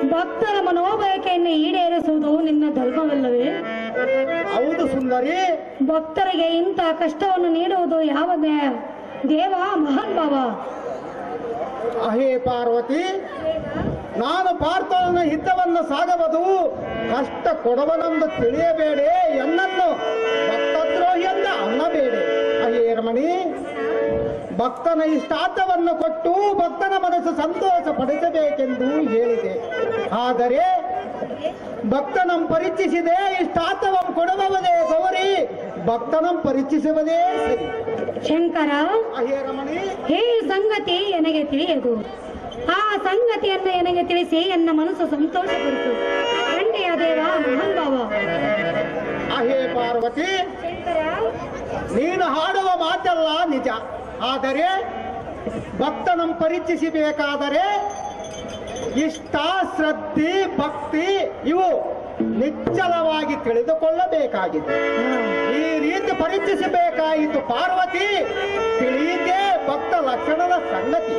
ಭಕ್ತರ ಮನೋಬಯಕೆಯನ್ನು ಈಡೇರಿಸುವುದು ನಿನ್ನ ಧರ್ಮವಲ್ಲವೇ ಹೌದು ಸುಂದರಿ ಭಕ್ತರಿಗೆ ಇಂಥ ಕಷ್ಟವನ್ನು ನೀಡುವುದು ಯಾವ ನ್ಯಾಯ ದೇವ ಮಹಾನ್ ಭಾವ ಅಹೇ ಪಾರ್ವತಿ ನಾನು ಪಾರ್ಥನ ಹಿತವನ್ನು ಸಾಗಬಹುದು ಕಷ್ಟ ಕೊಡವನೆಂದು ತಿಳಿಯಬೇಡೆ ಎನ್ನನ್ನು ಭಕ್ತದ್ರೋಹಿಯನ್ನ ಅನ್ನಬೇಡೆ ಅಹೇ ರಮಣಿ ಭಕ್ತನ ಇಷ್ಟಾರ್ಥವನ್ನು ಕೊಟ್ಟು ಭಕ್ತನ ಮನಸ್ಸು ಸಂತೋಷ ಪಡಿಸಬೇಕೆಂದು ಹೇಳಿದೆ ಆದರೆ ಭಕ್ತನಂ ಪರೀಕ್ಷಿಸಿದೆ ಇಷ್ಟಾರ್ಥವಂ ಕೊಡುವವದೇ ಗೌರಿ ಭಕ್ತನಂ ಪರೀಕ್ಷಿಸುವುದೇ ಸರಿ ಶಂಕರ ಅಹೇ ರಮಣಿ ಹೇ ಸಂಗತಿ ನನಗೆ ತಿಳಿಯದು ಆ ಸಂಗತಿಯನ್ನು ನನಗೆ ತಿಳಿಸಿ ನನ್ನ ಮನಸ್ಸು ಸಂತೋಷಪಡಿಸು ಖಂಡಿಯ ದೇವ ಮಹಾನ್ ಭಾವ ಅಹೇ ಪಾರ್ವತಿ ಶಂಕರ ನೀನು ಹಾಡುವ ಮಾತೆಲ್ಲ ನಿಜ ಆದರೆ ಭಕ್ತನಂ ಪರೀಕ್ಷಿಸಬೇಕಾದರೆ ಇಷ್ಟ ಶ್ರದ್ಧೆ ಭಕ್ತಿ ಇವು ನಿಚ್ಚಲವಾಗಿ ತಿಳಿದುಕೊಳ್ಳಬೇಕಾಗಿದೆ ಈ ರೀತಿ ಪರೀಕ್ಷಿಸಬೇಕಾಯಿತು ಪಾರ್ವತಿ ತಿಳಿಯಿತೆ ಭಕ್ತ ಲಕ್ಷಣದ ಸಂಗತಿ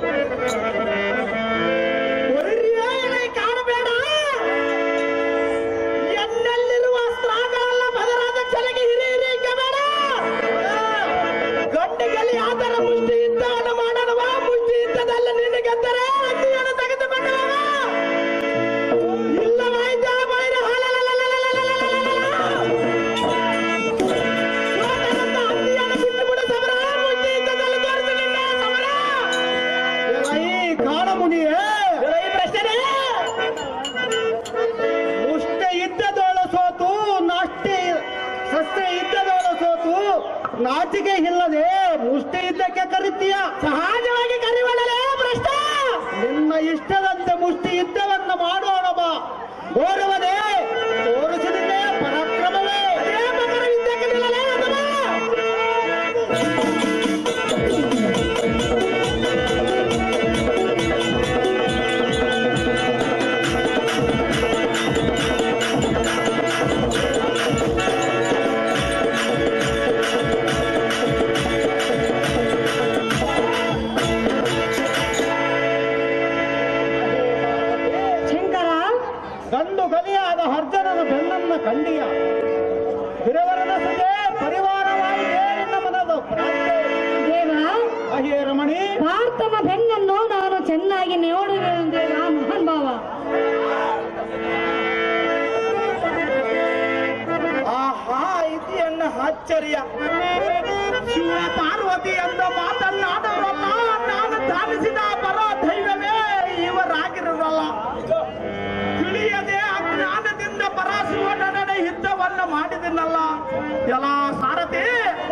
ಒರ್ರಿಯಾಯನೆ ಕಾಣಬೇಡ ಎನ್ನಲ್ಲಿರುವ ಅಸ್ತ್ರಗಳೆಲ್ಲ ಬದಲಾದ ಚಲಗೆ ಹಿರಿಯರಿಗೆ ಬೇಡ ಗಂಡಿಗಲಿ ಆದರ ಮುಷ್ಟಿ ಯುದ್ಧವನ್ನು ಮಾಡಣವ ಮುಷ್ಟಿ ಯುದ್ಧದಲ್ಲಿ ನಿನ್ನ ಗೆದ್ದರೆ ಅಗ್ನಿಯನ್ನು ತೆಗೆದುಕೊಂಡವ ಇಲ್ಲವಾಯ್ತ ಬೈರ ಸೋತನಂತ ಹಂದಿಯನ್ನು ಬಿಟ್ಟುಬಿಡು ಸಮರ ಮುಷ್ಟಿ ಯುದ್ಧದಲ್ಲಿ ತೋರಿಸು ನಿನ್ನ ಸಮರ ಕಾಣಮುನಿಯೇ ಪ್ರಶ್ನೆ ಮುಷ್ಟ ಇದ್ದದೋಳ ಸೋತು ನಾಷ್ಟೆ ಸಸ್ಯ ಇದ್ದದೋಳ ಸೋತು ನಾಚಿಕೆ ಇಲ್ಲದೆ ಮುಷ್ಟಿ ಇದ್ದಕ್ಕೆ ಕರಿತೀಯ ಸಹಜವಾಗಿ ಕರಿವಡಲೇ ಭ್ರಷ್ಟ ನಿನ್ನ ಇಷ್ಟದಂತೆ ಮುಷ್ಟಿ ಯುದ್ಧವನ್ನು ಮಾಡೋಣ ಬಾ ಓಡುವದೇ ತೋರಿಸಿದರೆ ಪರಾಕ್ರಮವೇ ಅದೇ ಮಕರ ಯುದ್ಧಕ್ಕೆ ನಿಲ್ಲಲೇ ಅಥವಾ? ಶಂಕರ ಗಂಡು ಗಲಿಯಾದ ಅರ್ಜುನನ ಬೆನ್ನನ್ನ ಕಂಡಿಯ ಹಿರವರನ ಸುದೆ ಪರಿವಾರವಾಯಿತೆ ನಿನ್ನ ಮನದ ಪ್ರಾರ್ಥನೆ. ದೇವ ಅಹೇ ರಮಣಿ ಭಾರತನ ಬೆನ್ನನ್ನು ನಾನು ಚೆನ್ನಾಗಿ ನೋಡುವೆನು ದೇವ ಮಹಾನ್ ಭಾವ ಆಹಾ ಇದು ಎನ್ನ ಆಶ್ಚರ್ಯ ಶಿವ ಪಾರ್ವತಿ ಎಂದ ಮಾತನ್ನಾಡವಲ್ಲ ನಾನು ಧಾರಿಸಿದ ಪರ ದೈವವೇ ಇವರಾಗಿರಲ್ಲ ತಿಳಿಯದೆ ಅಜ್ಞಾನದಿಂದ ಪರಾಶಿವನನ ಯುದ್ಧವನ್ನ ಮಾಡಿದನಲ್ಲ ಎಲ್ಲ ಸಾರಥಿ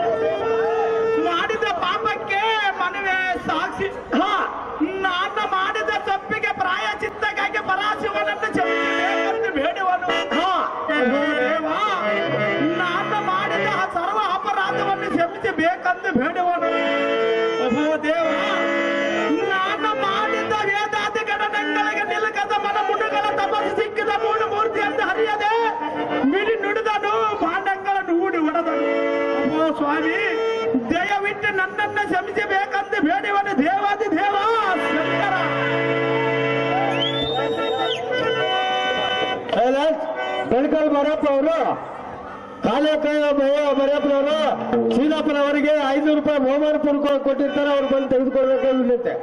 ಮಾಡಿದ ಪಾಪಕ್ಕೆ ಮನವೇ ಸಾಕ್ಷಿ ಹ, ನಾನು ಮಾಡಿದ ತಪ್ಪಿಗೆ ಪ್ರಾಯ ಚಿತ್ತಗಾಗಿ ಪರಾಶಿವನನ್ನು ಕ್ಷಮಿಸಬೇಕೆಂದು ಬೇಡುವನು ಹ, ಓ ದೇವ ನಾನು ಮಾಡಿದ ಆ ಸರ್ವ ಅಪರಾಧವನ್ನು ಕ್ಷಮಿಸಬೇಕೆಂದು ಬೇಡುವನು ಓ ದೇವ ನಾನು ಮಾಡಿದ ವೇದಾದಿ ಗಣನೆಗಳಿಗೆ ನಿಲಕದ ಮನ ಮುಡುಗಲ ತಪಸ್ಸು ಸಿಕ್ಕಿದ ಮೂಡು ಮೂರ್ತಿ ಎಂದು ಹರಿಯದೆ ಮಿಡಿ ನುಡಿದನು ಭಾಂಡಗಳನ್ನು ಹೂಡಿ ಹೊಡೆದನು ಓ ಸ್ವಾಮಿ ದಯವಿಟ್ಟು ನನ್ನನ್ನು ಕ್ಷಮಿಸಬೇಕಂದು ಬೇಡಿವನು ದೇವಾದಿ ದೇವ ಶಂಕರ ಬೆಳಕಲ್ ಮರಪ್ಪ ಅವರು ಕಾಲೇಕೈ ಮರಪ್ಪನವರು ಶ್ರೀನಾಪನವರಿಗೆ ಐನೂರು ರೂಪಾಯಿ ಬಹುಮಾನ ಪೂರ್ವ ಕೊಟ್ಟಿರ್ತಾರೆ ಅವ್ರು ಬಂದು ತೆಗೆದುಕೊಳ್ಬೇಕಾಗುತ್ತೆ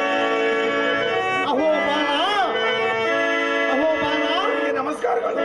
ಅಹೋ ಬಾಣ ಅಹೋ ಬಾಣ ನಮಸ್ಕಾರಗಳು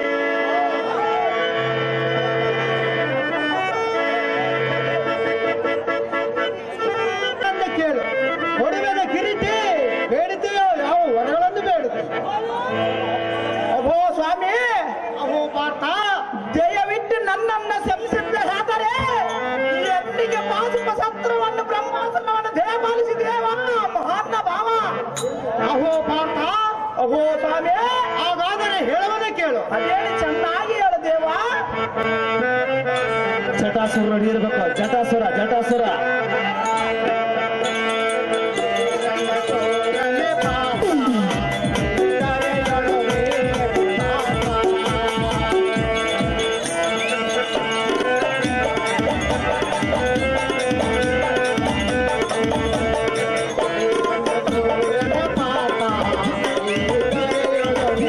ಕೇಳು ಹೊಡೆದ ಕಿರೀಟಿ ಬೇಡಿದೆಯೋ ಯಾವ ವರಗಳನ್ನು ಬೇಡುತ್ತೆ ಅಹೋ ಸ್ವಾಮಿ ಅಹೋ ಪಾರ್ಥ ದಯವಿಟ್ಟು ನನ್ನನ್ನ ಶಮಿಸಿದ್ದಾದರೆ ಎಂದಿಗೆ ಪಾಸುಪ ಸತ್ರವನ್ನು ಬ್ರಹ್ಮಾಸನವನ್ನು ದೇವಾಲಿಸಿ ದೇವ ಮಹಾತ್ಮ ಭಾವ ಅಹೋ ಪಾರ್ಥ ಅಹೋ ಸ್ವಾಮಿ ಹಾಗಾದರೆ ಹೇಳುವುದೇ ಕೇಳು ಅದೇಳಿ ಚೆನ್ನಾಗಿ ಹೇಳು ದೇವ ಜಟಾಸುರ ನೋಡಿ ಇರ್ಬೇಕು ಜಟಾಸುರ ಜಟಾಸುರ ಪಾಪ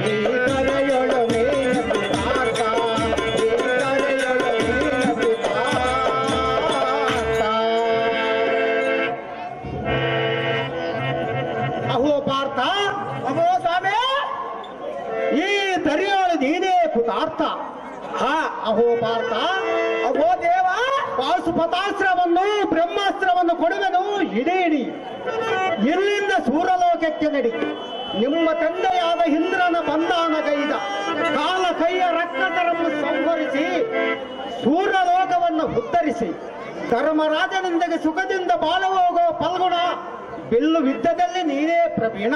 ಈ ಕರೆಯೊಳು ನೀನ ಪಿತಾರ್ಥ ಈ ಕರೆಯೊಳು ನೀನ ಪಿತಾರ್ಥ ಅಹೋ ಪಾರ್ಥ ಅಹೋ ಸ್ವಾಮಿ ಈ ದರಿಯೋಳು ನೀನೇ ಪುತಾರ್ಥ ಹಾ ಅಹೋ ಪಾರ್ಥ ಅಹೋ ದೇವ ಪಾಶುಪತಾಸ್ತ್ರವನ್ನು ಬ್ರಹ್ಮಾಸ್ತ್ರವನ್ನು ಕೊಡುವೆನು ಇಡೀ ಇಡಿ ಇಲ್ಲಿಂದ ಸೂರಲೋಕಕ್ಕೆ ನಡಿ ನಿಮ್ಮ ತಂದೆಯಾದ ಇಂದ್ರನ ಬಂಧನ ಕೈದ ಕಾಲ ಕೈಯ ರಕ್ತತರನ್ನು ಸಂಹರಿಸಿ ಸೂರ್ಯಲೋಕವನ್ನು ಉತ್ತರಿಸಿ ಧರ್ಮರಾಜನೊಂದಿಗೆ ಸುಖದಿಂದ ಬಾಳು ಹೋಗೋ ಫಲ್ಗುಣ ಬಿಲ್ಲು ಯುದ್ಧದಲ್ಲಿ ನೀನೇ ಪ್ರವೀಣ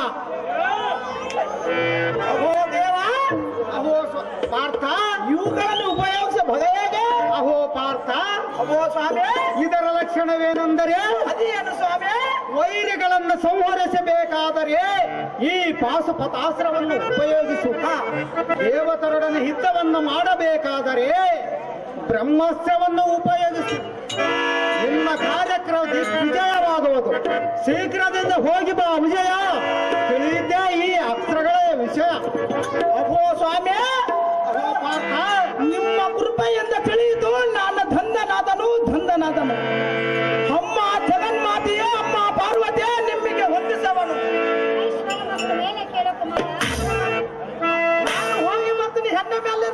ಅಹೋ ದೇವ ಅಹೋ ಸ್ವ- ಪಾರ್ಥ ಇವುಗಳನ್ನು ಉಪಯೋಗಿಸ ಹೇಗೆ ಅಹೋ ಪಾರ್ಥ ಅಹೋ ಸ್ವಾಮಿ ಇದರ ಲಕ್ಷಣವೇನೆಂದರೆ ಅದೇನು ಸ್ವಾಮಿ ವೈರಿಗಳನ್ನು ಸಂಹರಿಸಬೇಕಾದರೆ ಈ ಪಾಶುಪತಾಸ್ತ್ರವನ್ನು ಉಪಯೋಗಿಸು ದೇವತರೊಡನೆ ಯುದ್ಧವನ್ನು ಮಾಡಬೇಕಾದರೆ ಬ್ರಹ್ಮಾಸ್ತ್ರವನ್ನು ಉಪಯೋಗಿಸು ನಿನ್ನ ಕಾರ್ಯಕ್ರಮ ವಿಜಯವಾಗುವುದು ಶೀಘ್ರದಿಂದ ಹೋಗಿ ಬಾ ವಿಜಯ ತಿಳಿದಿದ್ದೇ ಈ ಅಸ್ತ್ರಗಳ ವಿಷಯ ಅಹೋ ಸ್ವಾಮಿ ಅಹೋ ಪಾರ್ಥ ನಿಮ್ಮ ಕೃಪೆಯಿಂದ ತಿಳಿಯಿತು ನನ್ನ ಧಂದನಾದನು ಧಂದನಾದನು ಅಮ್ಮ ಜಗನ್ಮಾತೆಯೇ ಅಮ್ಮ ಪಾರ್ವತಿಯೇ ನಿಮ್ಮಿಗೆ ಹೊಂದಿಸವನು ಮೇಲೆ ಕೇಳೋ ಕುಮಾರ ನಾನು ಹೋಗಿ ಬರ್ತೀನಿ ಹೆಣ್ಣ ಮೇಲೆ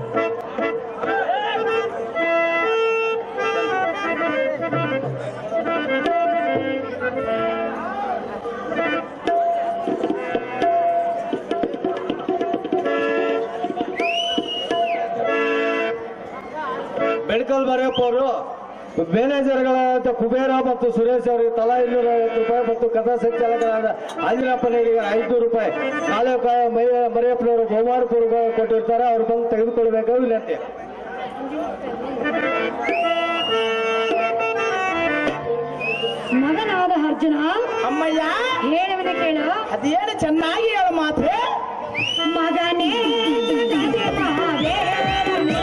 ಬೆಳಕಲ್ ಬರೆಯಪ್ಪ ಅವರು ಮ್ಯಾನೇಜರ್ಗಳಾದ ಕುಬೇರ ಮತ್ತು ಸುರೇಶ್ ಅವರಿಗೆ ತಲಾ ಇನ್ನೂರ ಐವತ್ತು ರೂಪಾಯಿ ಮತ್ತು ಕಥಾ ಸಂಚಾಲಕರಾದ ಆಂಜನಪ್ಪನಿಗೆ ಐದುನೂರು ರೂಪಾಯಿ ಕಾಲೇಕಾಯ ಮೈ ಮರಿಯಪ್ಪನವರು ಬಹುಮಾನ ಪೂರ್ವ ಕೊಟ್ಟಿರ್ತಾರೆ ಅವ್ರು ಬಂದು ತೆಗೆದುಕೊಳ್ಬೇಕು ವಿನಂತಿ ಮಗನಾದ ಅರ್ಜುನ ಅಮ್ಮಯ್ಯ ಹೇಳುವನ ಕೇಳು ಅದೇನು ಚೆನ್ನಾಗಿ ಹೇಳ ಮಾತ್ರೆ ಮಗನೇ ಜಗದೇ ಮಹಾದೇವನೇ,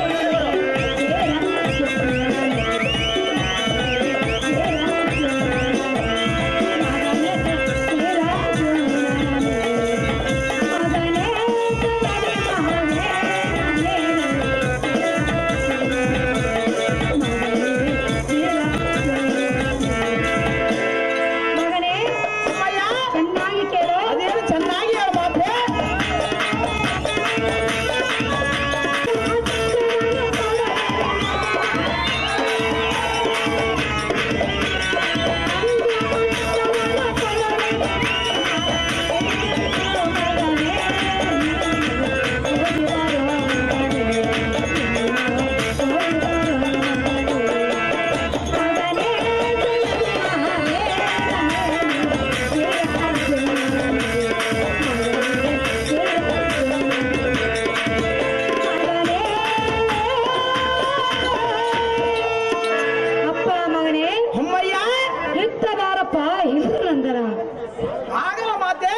ಮಗನೇ ಜಗದೇ ಮಗನೇ ಅಮ್ಮಯ್ಯ ಚೆನ್ನಾಗಿ ಕೇಳು ಅದೇನು ಚೆನ್ನಾಗಿ ಹೇಳ ಮಾತ್ರೆ ಅಪ್ಪ ಮಗನೇ ಅಮ್ಮಯ್ಯ ಯುದ್ಧ ಬಾರಪ್ಪ ಹಿಂದ್ರಂದರ ಆಗಲ್ಲ ಮಾತೆ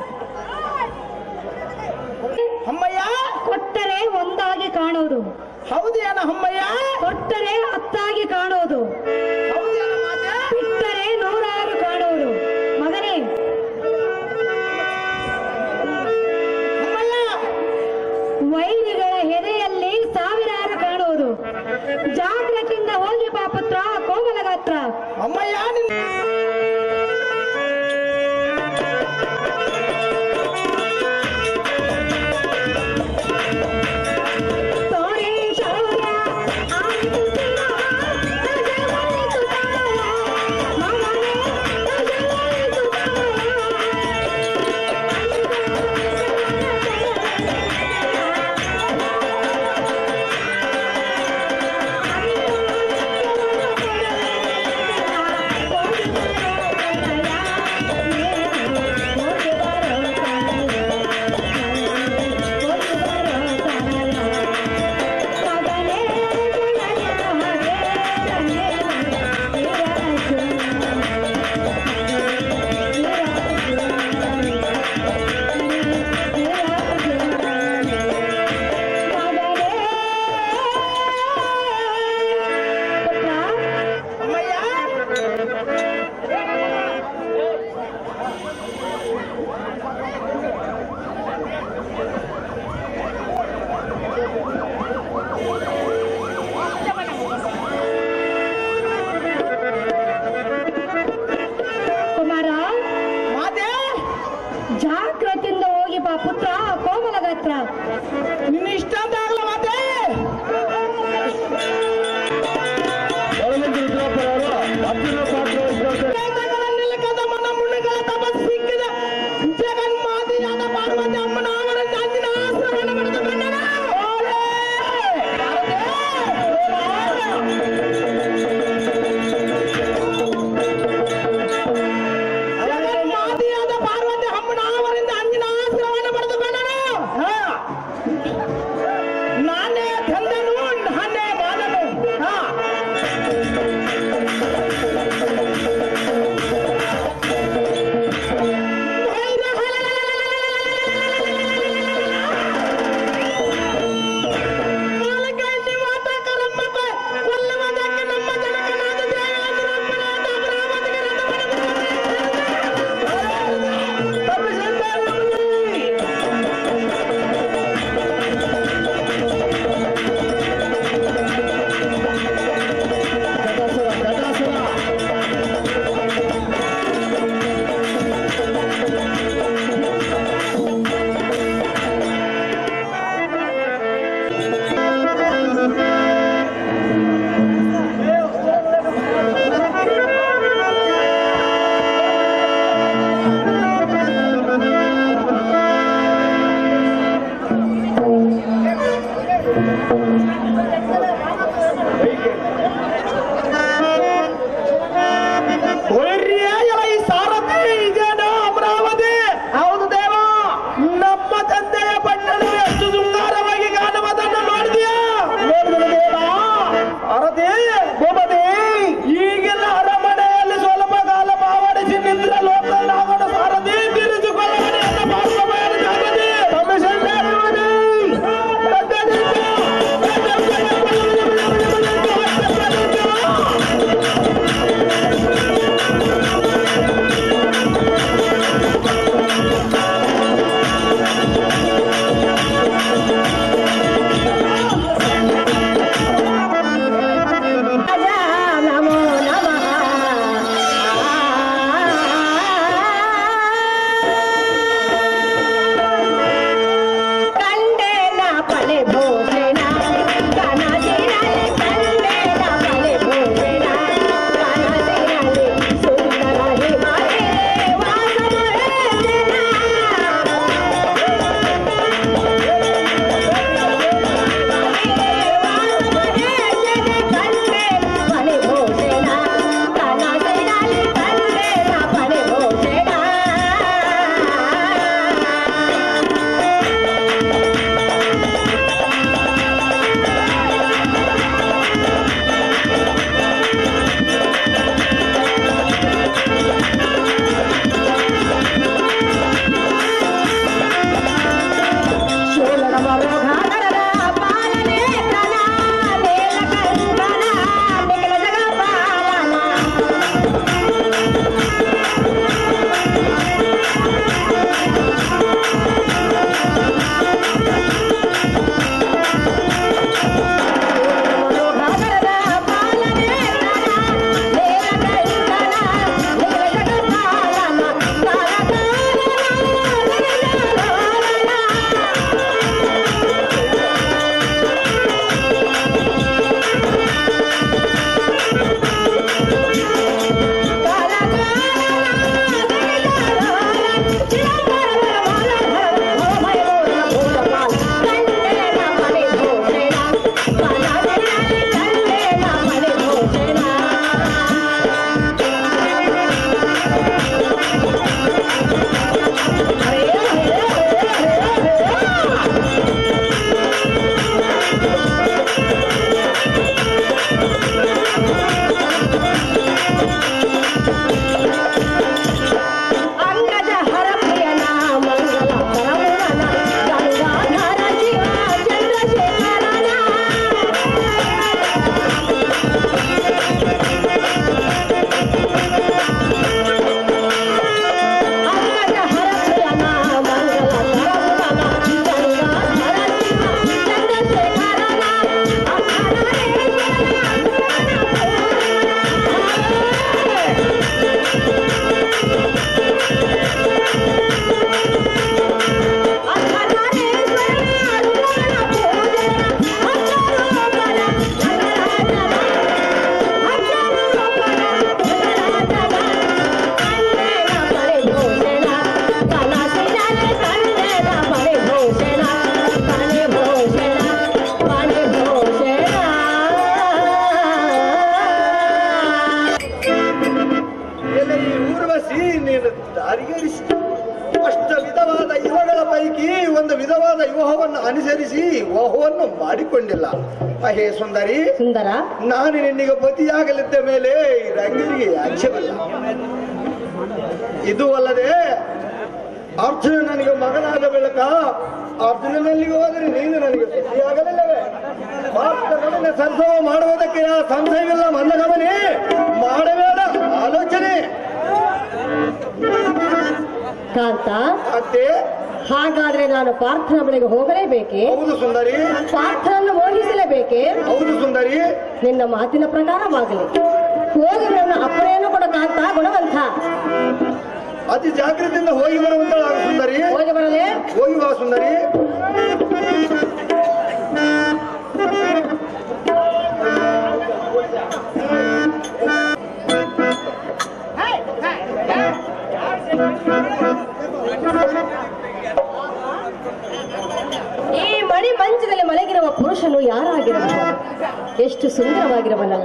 ಅಮ್ಮಯ್ಯ ಕೊಟ್ಟರೆ ಒಂದಾಗಿ ಕಾಣುವುದು ಹೌದೇನ ಅಮ್ಮಯ್ಯ ಕೊಟ್ಟರೆ ಹತ್ತಾಗಿ ಕಾಣುವುದು ಹೌದೇನ ಮಾತೆ ಬಿಟ್ಟರೆ ನೂರಾರು ಕಾಣುವುದು ಮಗನೇ ಅಮ್ಮಯ್ಯ ವೈರಿಗಳ ಎದೆಯಲ್ಲಿ ಸಾವಿರಾರು ಕಾಣುವುದು ಜಾಗ್ರತೆಯಿಂದ ಹೋಗಿ ಬಾ ಪುತ್ರ ಕೋಮಲ ಗಾತ್ರ ಅಮ್ಮಯ್ಯ ನಿನ್ನ ತೋರೆ ಶೌರ್ಯ ಆಯಿತು ತಿರ, ತುಜವಾಯಿತು ತಾಯ, ಮಗನೇ ತುಜವಾಯಿತು ತಾಯ. ನಿನ್ನ ಇಷ್ಟ ಅಂತ ಆಗಲ್ಲ ಮತ್ತೆ ಒಳಗೊಂದು ರುದ್ರಪ್ಪನವರು ಅರ್ಜುನ ಪಾತ್ರ ವಹಿಸಿದಂತೆ ವೇದಗಳನ್ನೆಲ್ಲ ಕದಮನ ಮುನಿಗಳ ತಪಸ್ಸು ಸಿಕ್ಕಿದ ಜಗನ್ಮಾತೆಯಾದ ಪಾರ್ವತಿ ಅಮ್ಮನ ಅವರ ಜಾತಿನ ಆಶ್ರಮವನ್ನು ಪಡೆದು ಬಂದನ. ಓಲೇ! ಜಗನ್ಮಾತೆಯಾದ ಪಾರ್ವತಿ ಅಮ್ಮನ ಅವರಿಂದ ಅಂಜಿನ ಆಶ್ರಮವನ್ನು ಪಡೆದು ಬಂದನು. ಹಾ. ನಾನೇ ತಂದನು ನಾನೇ ಬಾಲನು ಹಾ ಜಟಾಸುರ ಜಟಾಸುರ ಈ ಸಾರಥಿ ಇದೇನೋ ಅಮರಾವತಿ ಹೌದು ದೇವ ನಮ್ಮ ತಂದೆಯ ಪಟ್ಟಣ ಎಷ್ಟು ಶೃಂಗಾರವಾಗಿ ಕಾಣುವುದನ್ನು ನೋಡಿದ್ಯಾ ನೋಡಿದ ದೇವ ಸಾರಥಿ ಗೋಪತಿ ಈಗಿನ ಅರಮನೆಯಲ್ಲಿ ಸ್ವಲ್ಪ ಕಾಲ ಮಾವಡಿಸಿ ನಿಂತ್ರ ಲೋಕನಾಗೋಣ ಸಾರಥಿ ತಿರುಗಿಕೊಳ್ಳಬೇಡಿ ಅಂತ ಭಾಷಣ ಸಾರಥಿ ಕಮಿಷನ್ ನಮೋ ನಮಃ ಕಂಡೆನ ಪಲೆ ಭೋಜನ ಕನಸಿನಲ್ಲಿ ಕಂಡೆನ ಪಲೆ ಭೋಜನ ಕನಸಿನಲ್ಲಿ ಸುಂದರ ಹಿಮಾಲಯ ಪಲೆ ಭೋಜನ ಕನಸಿನಲ್ಲಿ ಕಂಡೆನ ಪಲೆ ಭೋಜನ ಶೋಲನ ಮರೋಘಾನರದ ಪಾಲನೆ ತನ ನೀಲಕಂಠನ ನಿಖಿಲ ಜಗಪಾಲನ ಮರೋಘಾನರದ ಪಾಲನೆ ತನ ನೀಲಕಂಠನ ನಿಖಿಲ ಜಗಪಾಲನ ಕಾಲ ಕಾಲ ವಿವಾಹವನ್ನು ಮಾಡಿಕೊಂಡಿಲ್ಲ ಅಹೇ ಸುಂದರಿ ಸುಂದರ ನಾನು ನಿನ್ನಿಗೆ ಪತಿಯಾಗಲಿದ್ದ ಮೇಲೆ ಈ ರಂಗನಿಗೆ ಯಾಜ್ಯವಿಲ್ಲ ಇದು ಅಲ್ಲದೆ ಅರ್ಜುನ ನನಗೆ ಮಗನಾದ ಬೆಳಕ ಅರ್ಜುನನಲ್ಲಿಗೆ ಹೋದರೆ ನೀನು ನನಗೆ ಪತಿಯಾಗಲಿಲ್ಲವೇ ಮಾತ್ರಗಮನೆ ಸಂಸವ ಮಾಡುವುದಕ್ಕೆ ಯಾವ ಸಂಶಯವಿಲ್ಲ ಮಂದಗಮನೆ ಮಾಡಬೇಡ ಆಲೋಚನೆ ಕಾಂತ ಅತ್ತೆ ಹಾಗಾದ್ರೆ ನಾನು ಪಾರ್ಥನ ಬಳಿಗೆ ಹೋಗಲೇಬೇಕೆ ಹೌದು ಸುಂದರಿ ಪಾರ್ಥನನ್ನು ಮೋಹಿಸಲೇಬೇಕೆ ಹೌದು ಸುಂದರಿ ನಿನ್ನ ಮಾತಿನ ಪ್ರಕಾರವಾಗಲಿ ಹೋಗಿ ನನ್ನ ಅಪ್ಪಣೆಯನ್ನು ಕೊಡ ಕಾಂತ ಗುಣವಂತ ಅತಿ ಜಾಗ್ರತೆಯಿಂದ ಹೋಗಿ ಬರುವಂತಳಾಗ ಸುಂದರಿ ಹೋಗಿ ಬರಲೇ ಹೋಗಿ ಬಾ ಸುಂದರಿ ಈ ಮಣಿ ಮಂಚದಲ್ಲಿ ಮಲಗಿರುವ ಪುರುಷನು ಯಾರಾಗಿರಬಹುದು ಎಷ್ಟು ಸುಂದರವಾಗಿರವನಲ್ಲ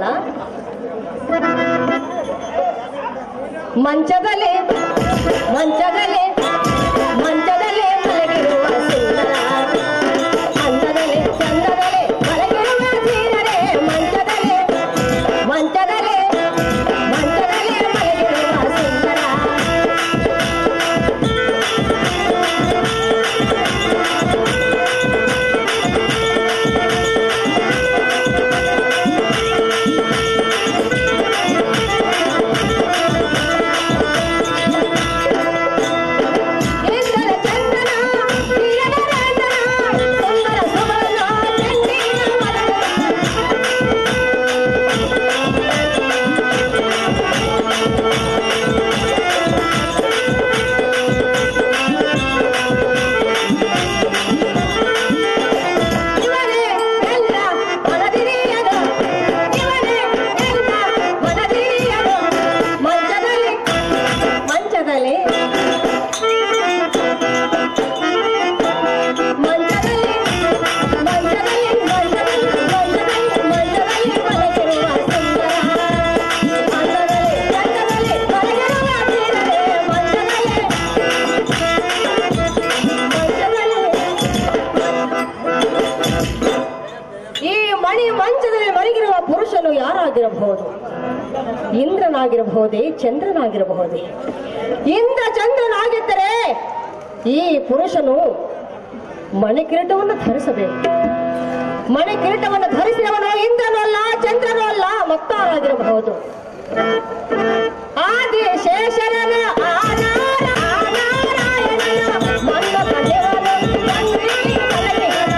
ಮಂಚದಲ್ಲಿ ಮಂಚದಲ್ಲಿ ಮಂಚದಲ್ಲಿ ಮಲಗಿರುವ ಸುಂದರ ಅಂದದಲ್ಲಿ ಚಂದದಲ್ಲಿ ಮಲಗಿರುವ ಧೀರರೇ ಮಂಚದಲ್ಲಿ ಮಂಚದಲ್ಲಿ ಮಂಚದಲ್ಲಿ ಮಲಗಿರುವ ಸುಂದರ ಇಂದ್ರ ಚಂದನ ಧೀರರ ರಂದನ ಸುಂದರ ಸುವರ್ಣ ಚಂಡಿನ ಮಲಗ ಇವನೇ ಎಲ್ಲ ಮನದಿರಿಯನು ಇವನೇ ಎಲ್ಲ ಮನದಿರಿಯನು ಮಂಚದಲ್ಲಿ ಮಂಚದಲ್ಲಿ ಮಂಚದಲ್ಲಿ ಮಂಚದಲ್ಲಿ ಮಂಚದಲ್ಲಿ ಮಂಚದಲ್ಲಿ ಮಂಚದಲ್ಲಿ ಮಲಗಿರುವ ಸುಂದರ ಅಂದದಲ್ಲಿ ಚಂದದಲ್ಲಿ ಮಲಗಿರುವ ಧೀರರೇ ಮಂಚದಲ್ಲಿ ಮಂಚದಲ್ಲಿ ಈ ಮಣಿ ಮಂಚದಲ್ಲಿ ಮಲಗಿರುವ ಪುರುಷನು ಯಾರಾಗಿರಬಹುದು ಇಂದ್ರನಾಗಿರಬಹುದೇ ಚಂದ್ರನಾಗಿರಬಹುದೇ ಇಂದ್ರ ಚಂದ್ರನಾಗಿದ್ದರೆ ಈ ಪುರುಷನು ಮಣಿ ಕಿರೀಟವನ್ನು ಧರಿಸಬೇಕು ಮಣಿ ಕಿರೀಟವನ್ನು ಧರಿಸಿದವನು ಇಂದ್ರನೂ ಅಲ್ಲ ಚಂದ್ರನೂ ಅಲ್ಲ ಮಕ್ತಾರಾಗಿರಬಹುದು ಆದಿ ಶೇಷರನ ಆನಾರ ಆನಾರಾಯಣನ ಮನ್ನ ಕಲೆವನು ತಂಗಿ ಕಲಗಿಹನ.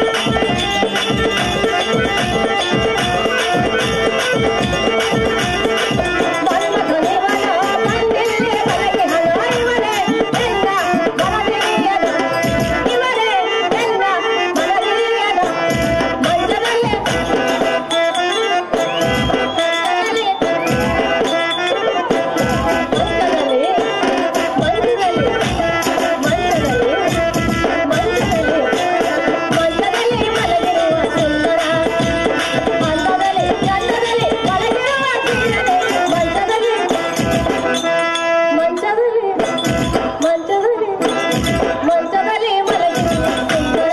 ಮನ್ಮಥನಿವನ ತಂಗಿಲ್ಲಿ ಕಲಗಿಹನ. ಇವನೇ ಎಲ್ಲ ಮನದಿರಿಯನ. ಇವನೇ ಎಲ್ಲ ಮನದಿರಿಯನ. ಮಂಚದಲ್ಲಿ ಮಂಚದಲ್ಲಿ ಮಲಗಿರುವ ಸುಂದರ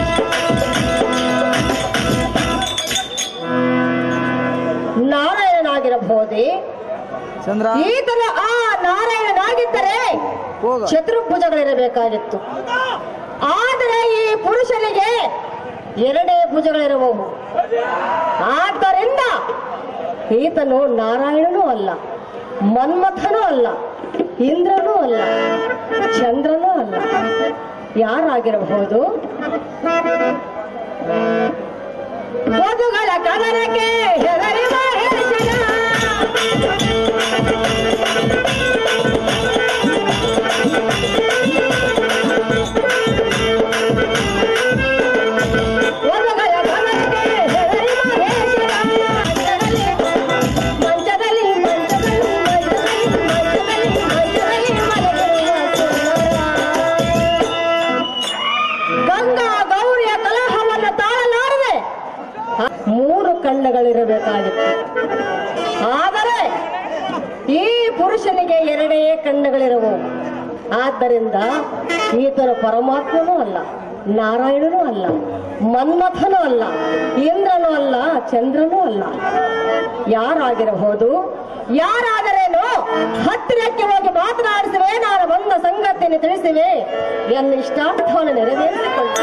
ನಾರಾಯಣನಾಗಿರಬಹುದೇ ಚಂದ್ರ ಈತನ ಆ ನಾರಾಯಣನಾಗಿದ್ದರೆ ಹೋಗ. ಚತುರ್ಭುಜಗಳಿರಬೇಕಾಗಿತ್ತು ಆದರೆ ಈ ಪುರುಷನಿಗೆ ಎರಡೇ ಭುಜಗಳಿರಬಹುದು ಆದ್ದರಿಂದ ಈತನು ನಾರಾಯಣನೂ ಅಲ್ಲ ಮನ್ಮಥನೂ ಅಲ್ಲ ಇಂದ್ರನೂ ಅಲ್ಲ ಚಂದ್ರನೂ ಅಲ್ಲ ಯಾರಾಗಿರಬಹುದು ಓದುಗಳ ಕದನಕ್ಕೆ ಹೆದರಿವ ಹೆಸರ ಓದುಗಳ ಕದನಕ್ಕೆ ಹೆದರಿವ ಹೆಸರ ಮಂಚದಲ್ಲಿ ಮಂಚದಲ್ಲಿ ಮಂಚದಲ್ಲಿ ಮಂಚದಲ್ಲಿ ಮಂಚದಲ್ಲಿ ಮಲಗಿರುವ ಸುಂದರ ಗಂಗಾ ಗೌರಿಯ ಕಲಹವನ್ನು ತಾಳಲಾರದೆ ಮೂರು ಕಣ್ಣುಗಳಿರಬೇಕಾಗಿತ್ತು ಆದರೆ ಈ ಪುರುಷನಿಗೆ ಎರಡೇ ಕಣ್ಣುಗಳಿರವು ಆದ್ದರಿಂದ ಈತನು ಪರಮಾತ್ಮನೂ ಅಲ್ಲ ನಾರಾಯಣನೂ ಅಲ್ಲ ಮನ್ಮಥನೂ ಅಲ್ಲ ಇಂದ್ರನೂ ಅಲ್ಲ ಚಂದ್ರನೂ ಅಲ್ಲ ಯಾರಾಗಿರಬಹುದು ಯಾರಾದರೇನು ಹತ್ತಿರಕ್ಕೆ ಹೋಗಿ ಮಾತನಾಡಿಸುವೆ ನಾನು ಬಂದ ಸಂಗತಿಯನ್ನು ತಿಳಿಸುವೆ ಎನ್ನ ಇಷ್ಟಾರ್ಥವನ್ನು ನೆರವೇರಿಸಿಕೊಳ್ಳಿ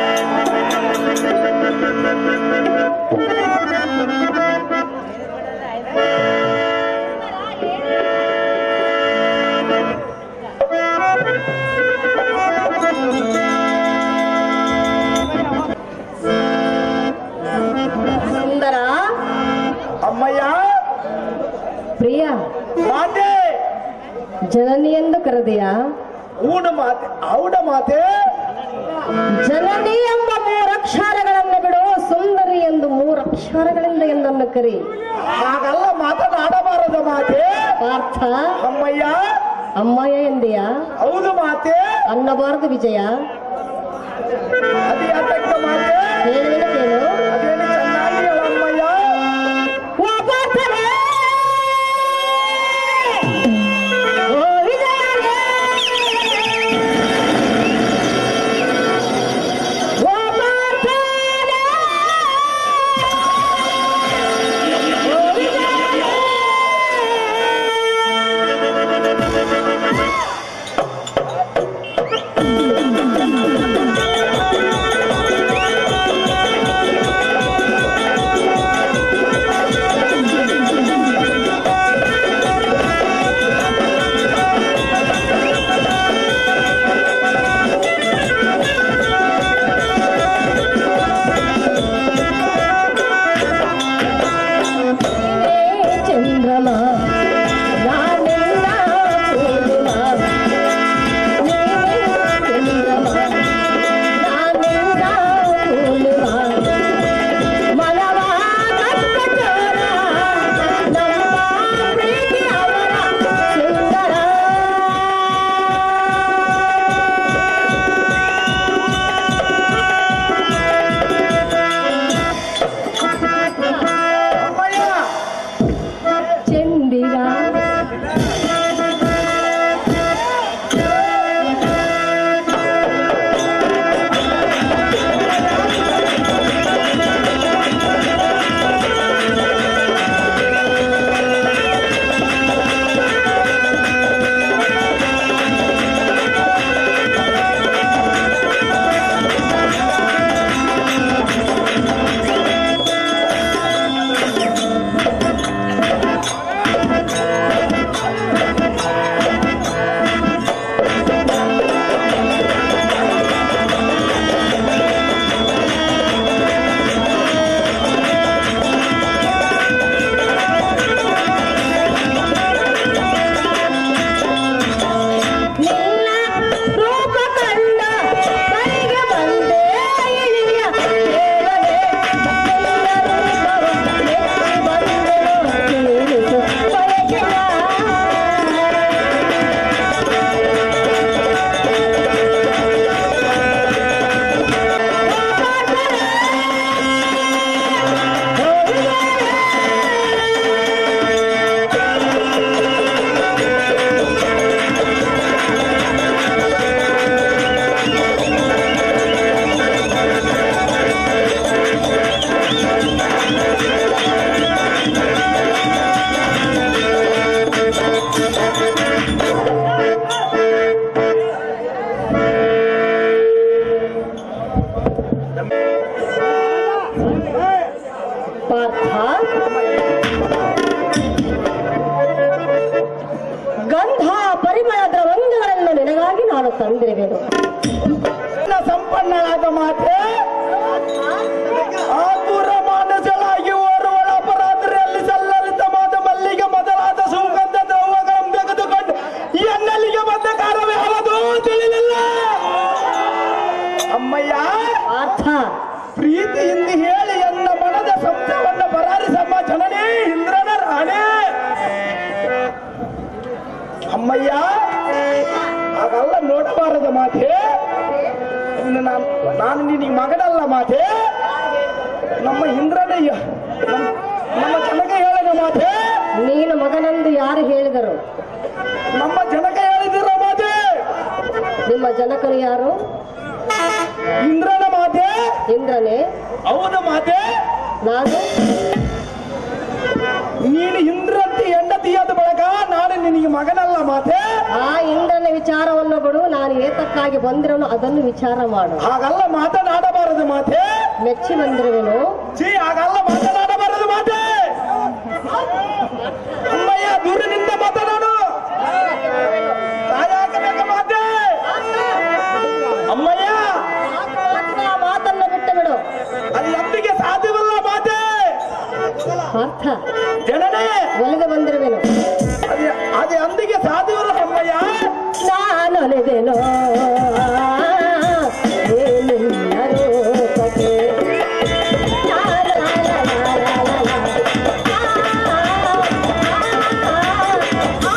ಸುಂದರ ಅಮ್ಮಯ್ಯ ಪ್ರಿಯ ಮಾತೆ ಜನನಿ ಎಂದು ಕರೆದೆಯಾ ಊಡ ಮಾತೆ ಔಡ ಮಾತೆ ಜನನಿ ಎಂಬ ಮೂರಕ್ಷರಗಳನ್ನು ಬಿಡು ಸುಂದರಿ ಎಂದು ಮೂರಕ್ಷರಗಳಿಂದ ಎಂದನ್ನು ಕರಿ ಹಾಗಲ್ಲ ಮಾತನಾಡಬಾರದ ಮಾತೆ ಪಾರ್ಥ ಅಮ್ಮಯ್ಯ ಅಮ್ಮಯ್ಯ ಎಂದೆಯಾ ಹೌದು ಮಾತೆ ಅನ್ನಬಾರದು ವಿಜಯ ಅದು ಯಾತಕ್ಕ ಮಾತೆ ಹೇಳುವೆನು ಕೇಳು ಅದೇನು ಚೆನ್ನಾಗಿ ಹೇಳಮ್ಮಯ್ಯ ಓ ಪಾರ್ಥನೇ! ಓ ವಿಜಯನೇ! ಓ ಪಾರ್ಥನೇ! ಓ ವಿಜಯನೇ! ಚಂದ್ರಮ ನಾನಿಲ್ಲ ಪೂರ್ಣಿಮ ನೀನೇ ಚಂದ್ರಮ ನಾನಿಲ್ಲ ಪೂರ್ಣಿಮ ಮನವ ಕಟ್ಟಚೋರ ನಮ್ಮ ಪ್ರೀತಿ ಅವರ ಸುಂದರ ಅಮ್ಮಯ್ಯ ಚಂದಿರ ನಿನ್ನ ರೂಪ ಕಂಡ ಕೈಗೆ ಬಂದೆ ಇಳಿಯ ದೇವರೇ ನಿನ್ನ ರೂಪವ ಮೆಚ್ಚಿ ಬಂದೆನು ತಿಳಿಸು ಬಯಕೆಯ ಪಾರ್ಥ ಗಂಧ ಪರಿಮಳ ದ್ರವಂಗಗಳನ್ನು ನಿನಗಾಗಿ ನಾನು ತಂದಿರುವೆನು ನನ್ನ ಸಂಪನ್ನಳಾದ ಮಾತೆ ಆತುರ ಮಾನಸಳಾಗಿ ಓರ್ವಳ ಅಪರಾಧರಲ್ಲಿ ಸಲ್ಲಲಿತ ಮಾತ ಮಲ್ಲಿಗೆ ಮೊದಲಾದ ಸುಗಂಧ ದ್ರವ್ಯಗಳನ್ನು ತೆಗೆದುಕೊಂಡು ಎನ್ನಲ್ಲಿಗೆ ಬಂದ ಕಾರಣವೇ ಯಾವುದು ತಿಳಿಲಿಲ್ಲ ಅಮ್ಮಯ್ಯ ಪಾರ್ಥ ಪ್ರೀತಿಯಿಂದ ಹೇಳಿ ಎನ್ನ ಮನದ ಸಂಶಯವನ್ನ ಬರಾರಿಸಮ್ಮ ಜನನೇ ಇಂದ್ರನ ರಾಣೆ ಅಮ್ಮಯ್ಯ ಹಾಗಲ್ಲ ನೋಡಬಾರದ ಮಾತೆ ಇನ್ನು ನಾನು ನಾನು ನಿನಗೆ ಮಗನಲ್ಲ ಮಾತೆ ನಮ್ಮ ಇಂದ್ರನ ಯ- ನಮ್ಮ- ನಮ್ಮ ಜನಕ ಹೇಳಿದ ಮಾತೆ ನೀನು ಮಗನೆಂದು ಯಾರು ಹೇಳಿದರು ನಮ್ಮ ಜನಕ ಹೇಳಿದಿರ ಮಾತೆ ನಿಮ್ಮ ಜನಕರು ಯಾರು ಇಂದ್ರನ ಮಾತೆ ಇಂದ್ರನೇ ಹೌದ ಮಾತೆ ನಾನು ನೀನು ಇಂದ್ರಂತಿ ಹೆಂಡತಿಯಾದ ಬಳಕ ನಾನು ನಿನಗೆ ಮಗನಲ್ಲ ಮಾತೆ ಆ ಇಂದ್ರನ ವಿಚಾರವನ್ನು ಬಿಡು ನಾನು ಏತಕ್ಕಾಗಿ ಬಂದಿರೋನು ಅದನ್ನು ವಿಚಾರ ಮಾಡು ಹಾಗಲ್ಲ ಮಾತನಾಡಬಾರದು ಮಾತೆ ಮೆಚ್ಚಿ ಬಂದಿರುವೆನು ಛೀ ಹಾಗಲ್ಲ ಮಾತನಾಡಬಾರದು ಮಾತೆ ಅಮ್ಮಯ್ಯ ದೂರದಿಂದ ಮಾತನಾಡು ಸಾಯಾಗಬೇಕ ಮಾತೆ ಅಮ್ಮಯ್ಯ ಮಾತಿನ ಮಾತನ್ನು ಬಿಟ್ಟು ಬಿಡು ಅದು ಎಂದಿಗೆ ಸಾಧ್ಯವಲ್ಲ ಮಾತೆ ಅರ್ಥ ಜನನೇ ಒಲಿದು ಬಂದಿರುವೆನು ಅದು ಅದು ಎಂದಿಗೆ ಸಾಧ್ಯವಲ್ಲ ಅಮ್ಮಯ್ಯ ನಾನು ಒಲಿದೆನೋ ಏ ನಿನ್ನ ರೂಪಕ್ಕೆ. ಲಾ, ಲಾ, ಲಾ, ಲಾ, ಲಾ, ಲಾ, ಲಾ. ಆ, ಆ, ಆ,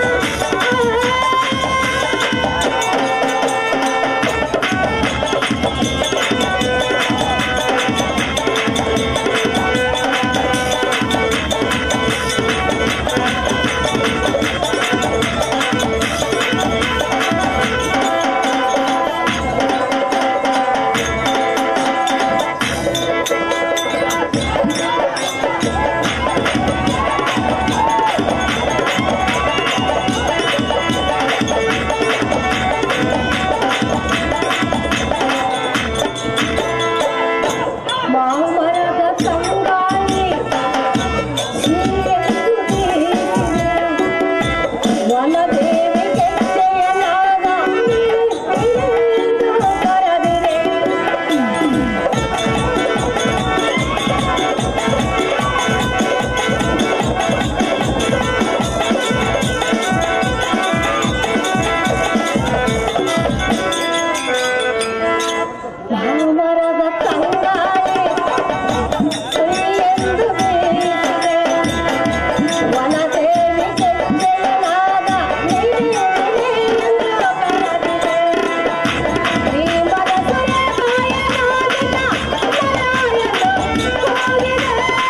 ಮಾಮರದ ತಂಗಾಳಿ ವನದೇವಿ ಕೆಚ್ಚೆಯನಾದ ಕರದಿದೆ ಮಾಮರದ ತಂಗಾಳಿ ಎಂದು ಬೀಸಿದೆ ವನದೇವಿ ಕೆಚ್ಚೆಯನಾದ ನೀನೆಂದು ಕರೆದಿದೆ ಈ ಮನಸ್ಸಿನ ಕಾಯನಾದಿನ ಮರಾಯನು ಹೋಗಿದೆ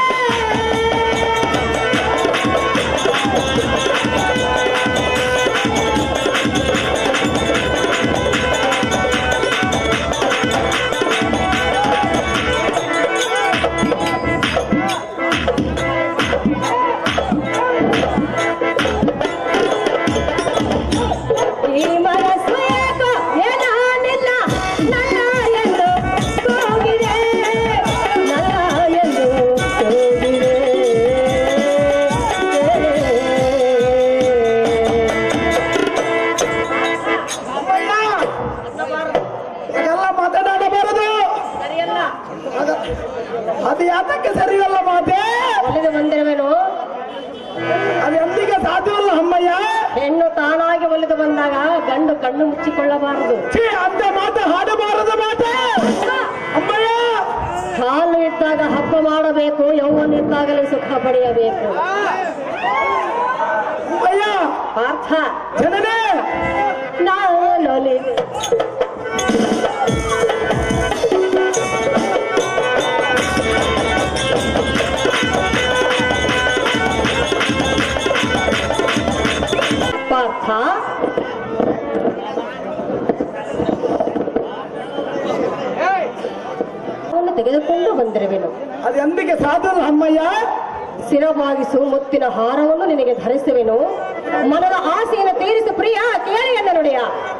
ಈ ಮನಸ್ಸು ಏಕೋ ಏನಾನಿಲ್ಲ ನನ್ನ ಎಂದು ಹೋಗಿದೆ ನನ್ನ ಎಂದು ಹೋಗಿದೆ ಅಮ್ಮಯ್ಯ ಹಾಗೆಲ್ಲ ಮಾತನಾಡಬಾರದು ಅದು- ಅದು ಯಾತಕ್ಕೆ ಸರಿಯಲ್ಲ ಮಾತೆ ಒಲಿದು ಬಂದಿರುವೆನು ಅದು ಎಂದಿಗೆ ಸಾಧ್ಯವಲ್ಲ ಅಮ್ಮಯ್ಯ ಹೆಣ್ಣು ತಾನಾಗಿ ಒಲಿದು ಬಂದಾಗ ಗಂಡು ಕಣ್ಣು ಮುಚ್ಚಿಕೊಳ್ಳಬಾರದು ಛೀ ಅಂತ ಮಾತು ಹಾಡಬಾರದು ಮಾತೆ ಅಮ್ಮಯ್ಯ ಹಾಲು ಇದ್ದಾಗ ಹಬ್ಬ ಮಾಡಬೇಕು ಯೌವನ ಇದ್ದಾಗಲೇ ಸುಖ ಪಡೆಯಬೇಕು ಅಮ್ಮಯ್ಯ ಪಾರ್ಥ ಜನನೇ ನಾನೊಲಿದೆ ಪಾರ್ಥ ಅವನು ತೆಗೆದುಕೊಂಡು ಬಂದಿರುವೆನು ಅದು ಎಂದಿಗೆ ಸಾಧ್ಯವಲ್ಲ ಅಮ್ಮಯ್ಯ ಸ್ಥಿರವಾಗಿಸು ಮುತ್ತಿನ ಹಾರವನ್ನು ನಿನಗೆ ಧರಿಸುವೆನು ಮನದ ಆಸೆಯನ್ನು ತೀರಿಸು ಪ್ರಿಯ ಕೇಳಿ ಎನ್ನ ನುಡಿಯ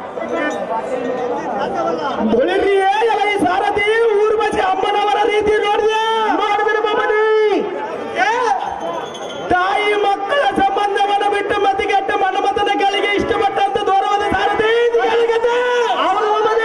ಬಳಿರಿಯೇ ಎಲ್ಲ ಈ ಸಾರಥಿ ಊರ್ವಶಿ ಅಮ್ಮನವರ ರೀತಿ ನೋಡಿದೆ ನೋಡಿದ್ರೆ ಮಮ್ಮನಿ ಏ, ತಾಯಿ ಮಕ್ಕಳ ಸಂಬಂಧವನ್ನು ಬಿಟ್ಟು ಮತಿಗೆಟ್ಟ ಮನಮತನ ಕೆಳಗೆ ಇಷ್ಟಪಟ್ಟಂತ ದೂರವಾದ ಸಾರಥಿ ಇದು ಕೆಳಗದೆ. ಹೌದು ಮಮ್ಮನಿ.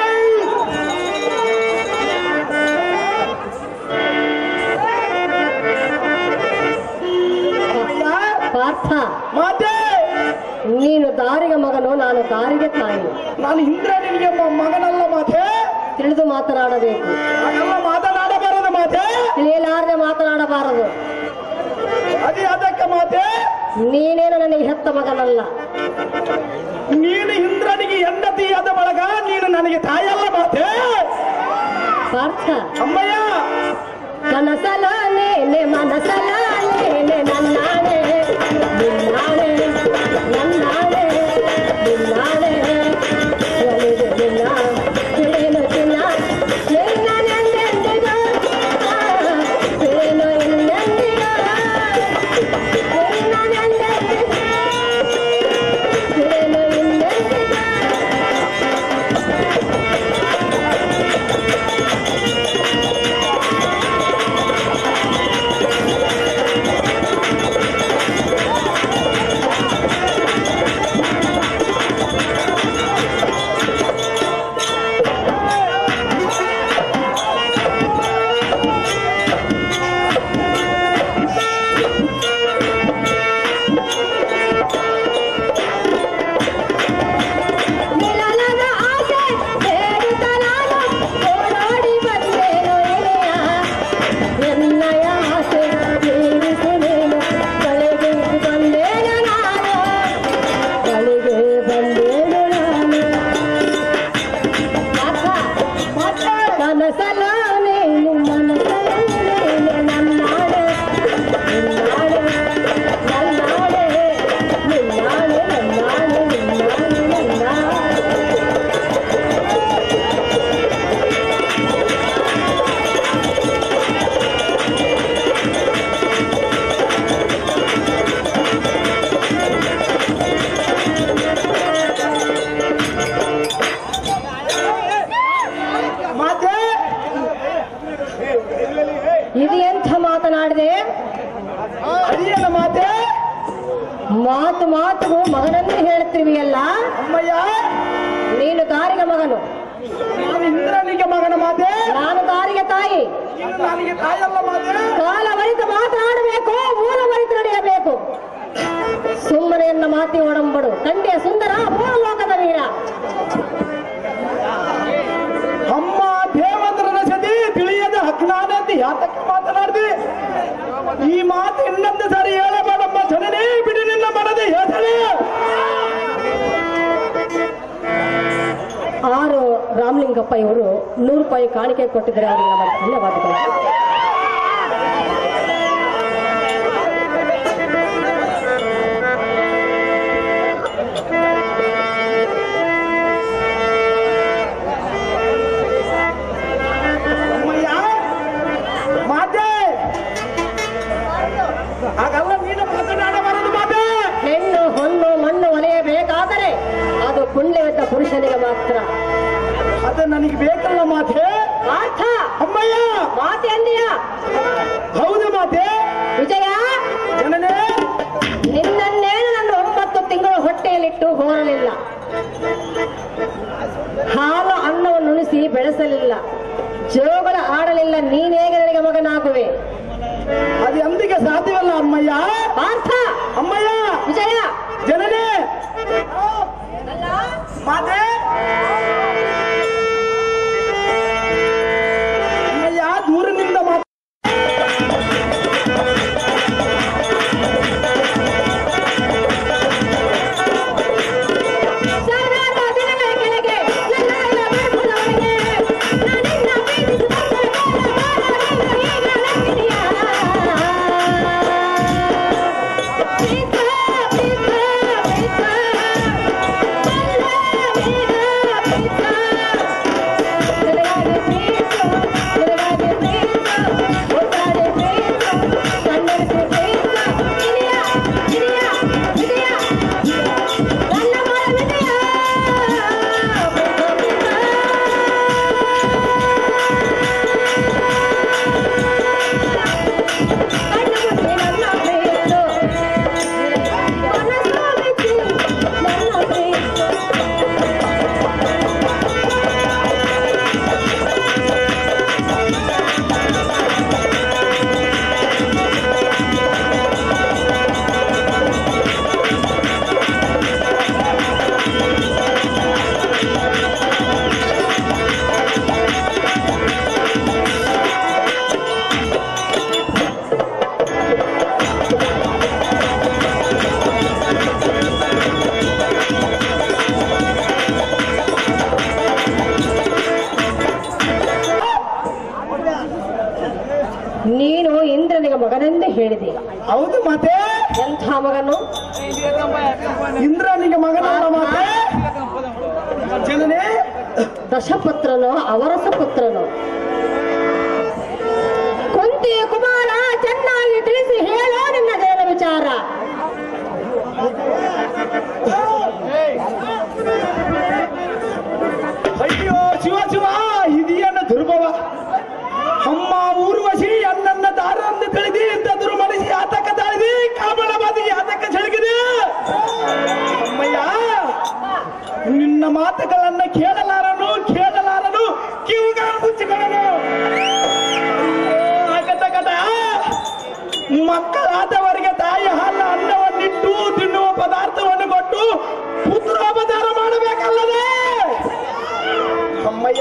ಅಮ್ಮಯ್ಯ, ಪಾರ್ಥ ಮಾತೆ ನೀನು ದಾರಿಗೆ ಮಗನು ನಾನು ದಾರಿಗೆ ತಾಯಿ ನಾನು ಇಂದ್ರ ನಿನಗೆ ಮ- ಮಗನಲ್ಲ ಮಾತೆ ತಿಳಿದು ಮಾತನಾಡಬೇಕು ಹಾಗೆಲ್ಲ ಮಾತನಾಡಬಾರದು ಮಾತೆ ತಿಳಿಯಲಾರದೆ ಮಾತನಾಡಬಾರದು ಅದೇ ಅದಕ್ಕೆ ಮಾತೆ ನೀನೇನು ನನಗೆ ಹೆತ್ತ ಮಗನಲ್ಲ ನೀನು ಇಂದ್ರನಿಗೆ ಹೆಂಡತಿಯಾದ ಬಳಗ ನೀನು ನನಗೆ ತಾಯಲ್ಲ ಮಾತೆ ಪಾರ್ಥ ಅಮ್ಮಯ್ಯ ಕನಸಲಾನೇನೆ ಮನಸಲಾನೇನೆ ನನ್ನಾನೆ ನಿನ್ನಾನೆ ನನ್ನಾನೆ ನಿನ್ನಾನೆ ಒಲಿದು ನಿನ್ನ ತಿಳಿನು ಚಿನ್ನ ಇದು ಎಂಥ ಮಾತನಾಡಿದೆ ಅಡಿಯನ ಮಾತೆ ಮಾತು ಮಾತುಗೂ ಮಗನನ್ನು ಹೇಳ್ತೀವಿಯಲ್ಲ ಅಮ್ಮಯ್ಯ ನೀನು ದಾರಿಗೆ ಮಗನು ನಾನು ಇಂದ್ರನಿಗೆ ಮಗನ ಮಾತೆ ನಾನು ದಾರಿಗೆ ತಾಯಿ ಇನ್ನು ನನಗೆ ತಾಯಲ್ಲ ಮಾತೆ ಕಾಲ ಮರೆತು ಮಾತನಾಡಬೇಕು ಮೂಲ ಮರೆತು ನಡೆಯಬೇಕು ಸುಮ್ಮನೆ ಎನ್ನ ಮಾತಿ ಒಡಂಬಡು ತಂದೆಯ ಸುಂದರ ಮೂಲ ಲೋಕದ ವೀರ ಅಮ್ಮ ದೇವಂದ್ರನ ಸತಿ ತಿಳಿಯದ ಹಕ್ನಾನಂದಿ ಯಾತಕ್ಕೆ ಮಾತನಾಡ್ದಿ ಈ ಮಾತು ಇನ್ನೊಂದು ಸಾರಿ ಹೇಳಬೇಡಮ್ಮ ಜನನೇ ಬಿಡಿ ನಿನ್ನ ಮನದ ಹೆಸರೇ ಆರು ರಾಮಲಿಂಗಪ್ಪ ಇವರು ನೂರು ರೂಪಾಯಿ ಕಾಣಿಕೆ ಕೊಟ್ಟಿದ್ದಾರೆ ಅವರಿಗೆ ನಮ್ಮ ಧನ್ಯವಾದಗಳು ಅಮ್ಮಯ್ಯ ಮಾತೆ ಹಾಗಲ್ಲ ನೀನು ಮಾತನಾಡಬಾರದು ಮಾತೆ ಹೆಣ್ಣು ಹೊನ್ನು ಮಣ್ಣು ಒಲೆಯಬೇಕಾದರೆ ಅದು ಪುಣ್ಯವಿದ್ದ ಪುರುಷನಿಗೆ ಮಾತ್ರ ಅದು ನನಗೆ ಬೇಕಲ್ಲ ಮಾತೆ ಪಾರ್ಥ ಅಮ್ಮಯ್ಯ ಮಾತೆ ಅಂದಿಯ ಹೌದು ಮಾತೆ ವಿಜಯ ಜನನೇ ನಿನ್ನನ್ನೇನು ನನ್ನ ಒಂಬತ್ತು ತಿಂಗಳು ಹೊಟ್ಟೆಯಲ್ಲಿಟ್ಟು ಹೋರಲಿಲ್ಲ ಹಾಲು ಅನ್ನವನ್ನು ಉಣಿಸಿ ಬೆಳೆಸಲಿಲ್ಲ ಜೋಗಳ ಆಡಲಿಲ್ಲ ನೀನೇಗೆ ನನಗೆ ಮಗನಾಗುವೆ ಅದು ಎಂದಿಗೆ ಸಾಧ್ಯವಲ್ಲ ಅಮ್ಮಯ್ಯ ಪಾರ್ಥ ಅಮ್ಮಯ್ಯ ವಿಜಯ ಜನನೇ ಮಾತೆ ಅಮ್ಮಯ್ಯ ದೂರನಿಂದ ಮಾತು ಸಾವಿರಾರು ದಿನಗಳ ಕೆಳಗೆ ನನ್ನ ಎಲ್ಲ ಗರ್ಭದೊಳಗೆ ನಾನಿನ್ನ ಪ್ರೀತಿಸುವ ನೀನು ಈಗ ನನ್ನಿದೆಯ. ಪ್ರೀತ, ಪ್ರೀತ, ಪ್ರೀತ. ಎಲ್ಲ ನೀನ ಪ್ರೀತ. ನಿನಗಾಗಿ ಪ್ರೀತ, ನಿನಗಾಗಿ ಪ್ರೀತ. ಒಟ್ಟಾರೆ ಪ್ರೀತ, ಕಣ್ಣೆರೆಸಿ ಪ್ರೀತ. ಇದೆಯ, ಇದೆಯ, ಇದೆಯ. ನನ್ನ ಮನವಿದೆಯ ಕಣ್ಣು ಮುಚ್ಚಿ ನನ್ನ ಪ್ರೀತು ಮನಸ್ಸು ಬಿಚ್ಚಿ ನನ್ನ ಪ್ರೀತು ನೀನು ಇಂದ್ರನಿಗೆ ಮಗನೆಂದು ಹೇಳಿದೆ ಹೌದು ಮಾತೆ ಎಂಥ ಮಗನು ಇಂದ್ರನಿಗೆ ಮಗನಲ್ಲ ಮಾತೆ ಜನನೇ ದಶಪುತ್ರನೋ ಅವರಸ ಪುತ್ರನೋ ಕುಂತಿ ಕುಮಾರ ಚೆನ್ನಾಗಿ ತಿಳಿಸಿ ಹೇಳೋ ನಿನ್ನ ದೇವ ವಿಚಾರ ಅಯ್ಯೋ ಶಿವ ಶಿವ ಇದೇನ ದುರ್ಭವ ಅಮ್ಮ ಊರ್ವಶಿ ಅನ್ನನ್ನ ದಾರನ್ನು ತಿಳಿದಿ ಇಂಥದ್ರು ಮನಸ್ಸಿ ಆತಕ ತಾಳಿದಿ ಕಾಮಳ ಬಾದಿಗೆ ಆತಕ ಸೆಳಗಿದೆ ಅಮ್ಮಯ್ಯ ನಿನ್ನ ಮಾತುಗಳನ್ನ ಕೇಳಲಾರನು ಕೇಳಲಾರನು ಕಿವುಗಳ ಮುಚ್ಚಿಕೊಳ್ಳನು ಅಗಟ ಗಟ ಮಕ್ಕಳಾದವರಿಗೆ ತಾಯಿ ಹಾಲ ಅನ್ನವನ್ನಿಟ್ಟು ತಿನ್ನುವ ಪದಾರ್ಥವನ್ನು ಕೊಟ್ಟು ಪುತ್ರೋಪಚಾರ ಮಾಡಬೇಕಲ್ಲದೆ ಅಮ್ಮಯ್ಯ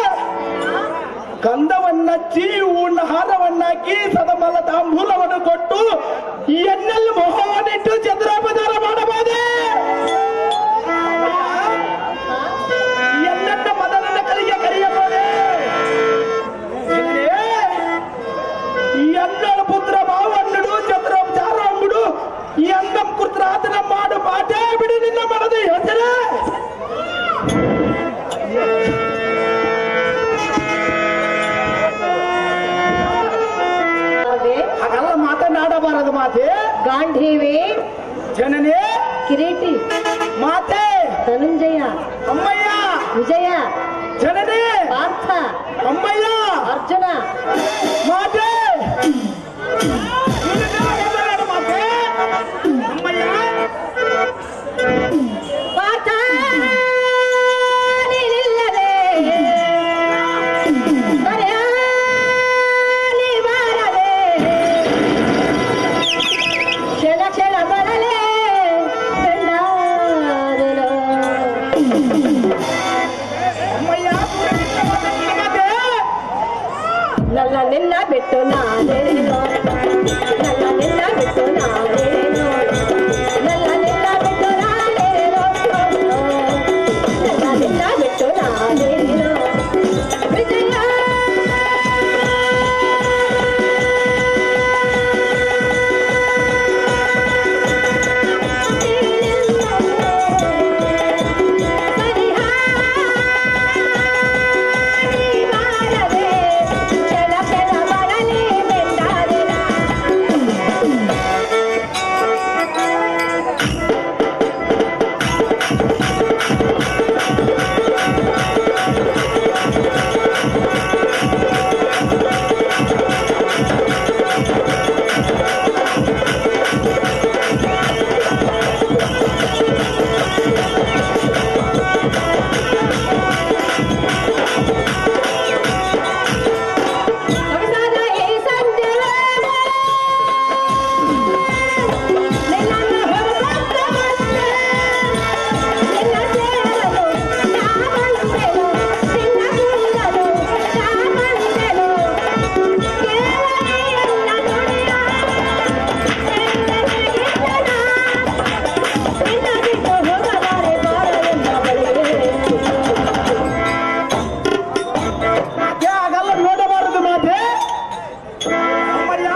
ಕಂದವನ್ನಚ್ಚಿ ಉಣ್ಣ ಹಾರವನ್ನಾಕಿ ಸದಮಲ ತಾಂಬೂಲವನ್ನು ಕೊಟ್ಟು ಎನ್ನೆಲ್ಲ ಮೊಹವನ್ನಿಟ್ಟು ಚಂದ್ರೋಪಚಾರ ಮಾಡಬಹುದೇ ಎನ್ನನ್ನ ಮದನನ ಕಲಿಗೆ ಕರೆಯಬಹುದೇ ಇಲ್ಲೇ ಎನ್ನಳ ಪುತ್ರ ಭಾವನ್ನುಡು ಚಂದ್ರೋಪಚಾರ ಅಂಬುಡು ಎಂದಂ ಪುತ್ರ ಆತನ ಮಾಡು ಪಾಠೇ ಬಿಡು ನಿನ್ನ ಮನದ ಹೆಸರೇ ಹಾಗೆ ಹಾಗೆಲ್ಲ ಮಾತನಾಡಬಾರದು ಮಾತೆ ಗಾಂಧೀವಿ ಜನನೇ ಕಿರೀಟಿ ಮಾತೆ ಧನುಂಜಯ ಅಮ್ಮಯ್ಯ ವಿಜಯ ಜನನೇ ಪಾರ್ಥ ಅಮ್ಮಯ್ಯ ಅರ್ಜುನ ಮಾತೆ ಇಲ್ಲಿದೆ ಮಾತೆ ಅಮ್ಮಯ್ಯ ಪಾತಾನಿಲ್ಲದೆ ಬರೆಯಾಲಿ ಬಾರದೆ ಕ್ಷಣ ಕ್ಷಣ ಬರಲೆ ಬೆಂಡಾದೆನೋ. ಅಮ್ಮಯ್ಯ ಮಾತೆ ನನ್ನ ನಿನ್ನ ಬಿಟ್ಟು ನಾನೇನೋ ನನ್ನ ನಿನ್ನ ಬಿಟ್ಟು ನಾನೇನೋ ನನ್ನ ನಿನ್ನ ಬಿಟ್ಟು ನಾನೇನೋ ನನ್ನ ನಿನ್ನ ಬಿಟ್ಟು ನಾನೇನೋ ವಿಜಯ ಬಾರದೆ ಕೆಲ ಕೆಲ ಬರಲಿ ಬೆಂದಾದಿನ ಹೊರಸಾದ ಈ ಸಂಜೆ ನಿನ್ನನ್ನ ಹೊರಬಂದ ಮತ್ತೆ ನಿನ್ನ ಸೇರಲು ನಾ ಬಂದೆನು ನಿನ್ನ ಕೂಡಲು ನಾ ಬಂದೆನು ಕೇವಲ ಎಲ್ಲ ನುಡಿಯ ನಿನ್ನ ಬಿಟ್ಟು ಹೋಗಲಾರೆ ಬಾರಲೆಂದ ಬಳಿಗೆ ಮಾತೆ ಹಾಗಲ್ಲ ನೋಡಬಾರದು ಮಾತೆ ಅಮ್ಮಯ್ಯ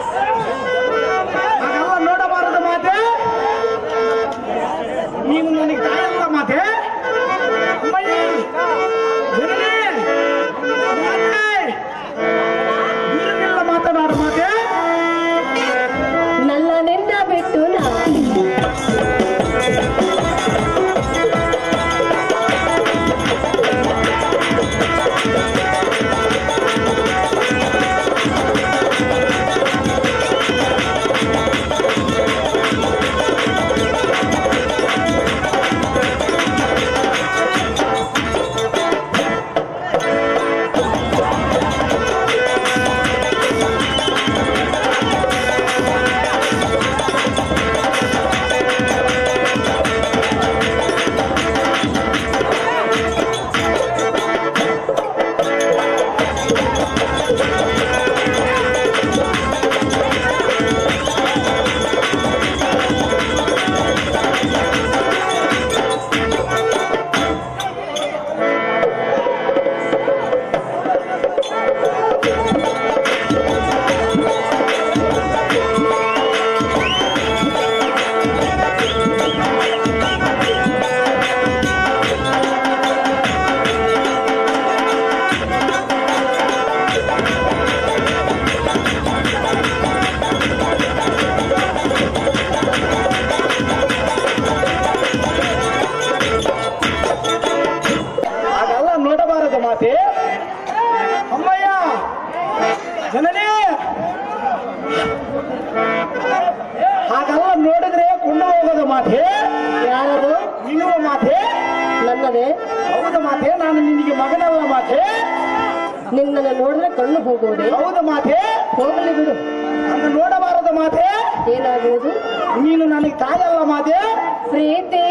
ಹಾಗಲ್ಲ ನೋಡಬಾರದು ಮಾತೆ ನೀನು ನನಗೆ ತಾಯಲ್ಲ ಮಾತೆ ಅಮ್ಮಯ್ಯ ಜನನಿ ಮಾತೆ ನೀನೆಲ್ಲ ಮಾತನಾಡು ಮಾತೆ ನನ್ನ ನಿನ್ನ ಬಿಟ್ಟು ನಾ ಹಾಗಲ್ಲ ನೋಡಬಾರದು ಮಾತೆ ಅಮ್ಮಯ್ಯ ಜನನೇ ಹಾಗಲ್ಲ ನೋಡಿದ್ರೆ ಕೊಂಡು ಹೋಗೋದು ಮಾತೆ ಯಾರದು ನಿನ್ನುವ ಮಾತೆ ನನ್ನದೇ ಹೌದು ಮಾತೆ ನಾನು ನಿನಗೆ ಮಗನಲ್ಲ ಮಾತೆ ನಿನ್ನನ್ನು ನೋಡಿದ್ರೆ ಕಣ್ಣು ಹೋಗುವುದೇ ಹೌದು ಮಾತೆ ಹೋಗಲಿ ಬಿಡು ನನ್ನ ನೋಡಬಾರದು ಮಾತೆ ಏನಾಗುವುದು ನೀನು ನನಗೆ ತಾಯಲ್ಲ ಮಾತೆ ಪ್ರೀತಿ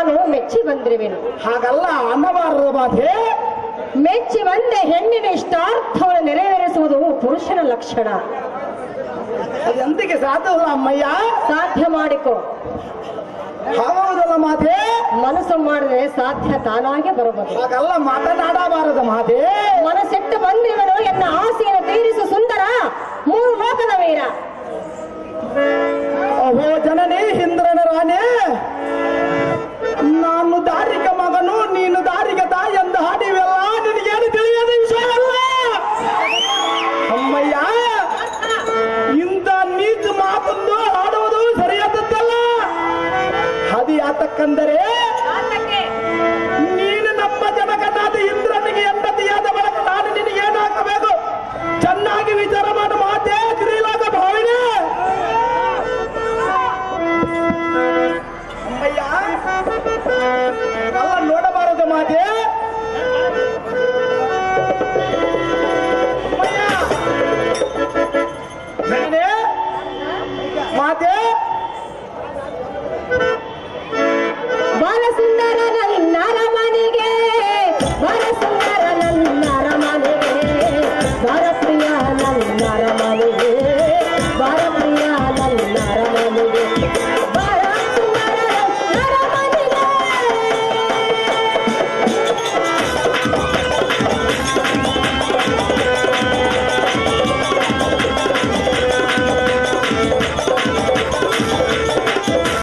ನಾನು ಮೆಚ್ಚಿ ಬಂದಿರುವೆನು ಹಾಗಲ್ಲ ಅನ್ನಬಾರದ ಮಾತೆ ಮೆಚ್ಚಿ ಬಂದ ಹೆಣ್ಣಿನ ಇಷ್ಟಾರ್ಥವನ್ನು ನೆರವೇರಿಸುವುದು ಪುರುಷನ ಲಕ್ಷಣ ಅದೆಂದಿಗೆ ಸಾಧ್ಯಲ್ಲ ಅಮ್ಮಯ್ಯ ಸಾಧ್ಯ ಮಾಡಿಕೊ ಹೌದಲ್ಲ ಮಾತೆ ಮನಸ್ಸು ಮಾಡಿದ್ರೆ ಸಾಧ್ಯ ತಾನಾಗೆ ಬರಬಹುದು ಹಾಗಲ್ಲ ಮಾತನಾಡಬಾರದ ಮಾತೆ ಮನಸ್ಸೆಟ್ಟು ಬಂದಿರುವನು ಎನ್ನ ಆಸೆಯನ್ನು ತೀರಿಸು ಸುಂದರ ಮೂರು ಲೋಕದ ವೀರ ಅಹೋ ಜನನಿ ಇಂದ್ರನ ರಾಣಿ ನಾನು ದಾರಿಕ ಮಗನು ನೀನು ದಾರಿಕ ತಾಯಿ ಎಂದು ಹಾಡಿವೆಲ್ಲ ನಿನಗೇನು ತಿಳಿಯದ ವಿಷಯ ಅಲ್ಲ ಅಮ್ಮಯ್ಯ ಇಂಥ ನೀಚ ಮಾತನ್ನು ಆಡುವುದು ಸರಿಯಾದದ್ದಲ್ಲ ಅದು ಯಾತಕ್ಕಂದರೆ